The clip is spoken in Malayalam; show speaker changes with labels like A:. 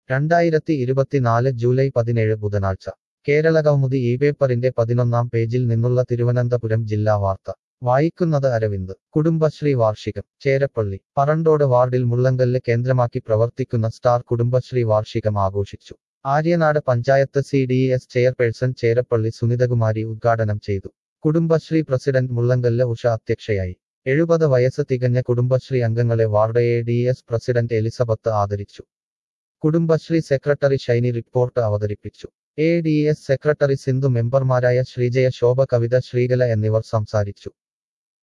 A: രണ്ടായിരത്തി ഇരുപത്തിനാല് ജൂലൈ പതിനേഴ് ബുധനാഴ്ച കേരളകൗമുദി ഈ പേപ്പറിന്റെ പതിനൊന്നാം പേജിൽ നിന്നുള്ള തിരുവനന്തപുരം ജില്ലാ വാർത്ത വായിക്കുന്നത് അരവിന്ദ് കുടുംബശ്രീ വാർഷികം ചേരപ്പള്ളി പറണ്ടോട് വാർഡിൽ മുള്ളങ്കല്ല് കേന്ദ്രമാക്കി പ്രവർത്തിക്കുന്ന സ്റ്റാർ കുടുംബശ്രീ വാർഷികം ആഘോഷിച്ചു Aryanad panchayat C D S chairperson Cherappally Sunithakumari ഉദ്ഘാടനം ചെയ്തു കുടുംബശ്രീ പ്രസിഡന്റ് മുള്ളങ്കല്ല് ഉഷ അധ്യക്ഷയായി എഴുപത് വയസ്സ് തികഞ്ഞ കുടുംബശ്രീ അംഗങ്ങളെ ward A D S president Elizabeth ആദരിച്ചു കുടുംബശ്രീ സെക്രട്ടറി ഷൈനി റിപ്പോർട്ട് അവതരിപ്പിച്ചു A D S secretary Sindhu മെമ്പർമാരായ ശ്രീജയ ശോഭ കവിത ശ്രീകല എന്നിവർ സംസാരിച്ചു